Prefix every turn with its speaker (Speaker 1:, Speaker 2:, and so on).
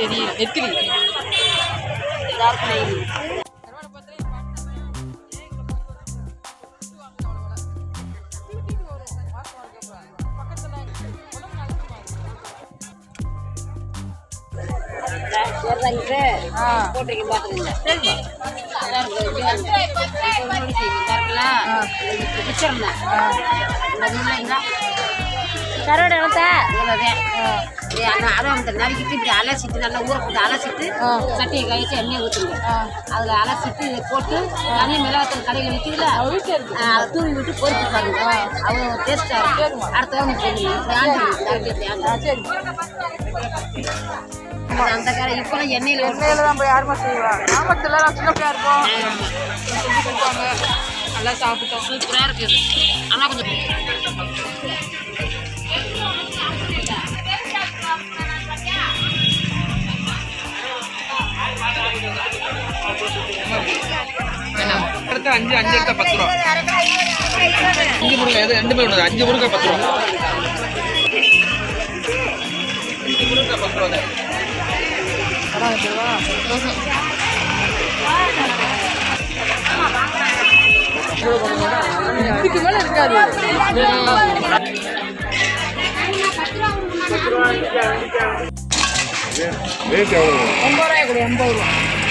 Speaker 1: தெரியும் நெத்திலி
Speaker 2: போட்டிருக்கேன் பாத்துக்கங்க கரோட அதை நறுக்கிட்டு இப்படி அலசிட்டு நல்லா ஊற போட்டு அலசிட்டு சட்டியை கழிச்சு எண்ணெயை ஊற்றுங்க அதில் அலசிட்டு இதை போட்டு தனி மிளகாத்தூள் கடையில் விற்கிதுல அதை தூவி விட்டு பொரிச்சு பாருங்க அவ்வளோ டேஸ்ட்டாக இருக்கும் அடுத்த தடவை தெரியும் அந்த கடை இப்போலாம் எண்ணெயில் வந்து
Speaker 1: எண்ணெயில தான் போய் யாருமா செய்வா கிராமத்துல நான் சின்ன பிள்ளையா இருப்போம் செஞ்சு கொடுப்பாங்க நல்லா சாப்பிட்டோம்
Speaker 2: சூப்பராக இருக்குது ஆனால் கொஞ்சம்
Speaker 3: அடுத்து அஞ்சு அஞ்சு எடுத்தா பத்து ரூபா அஞ்சு முருங்கை எது ரெண்டுமே ஒன்று அஞ்சு முருங்கை பத்து ரூபா அஞ்சு முருங்கை பத்து ரூபா தான்.
Speaker 1: இதுக்கு மேல இருக்காது
Speaker 4: ரேட் எவ்வளோ
Speaker 1: ஒன்பது ரூபாய் கொடு எண்பது ரூபா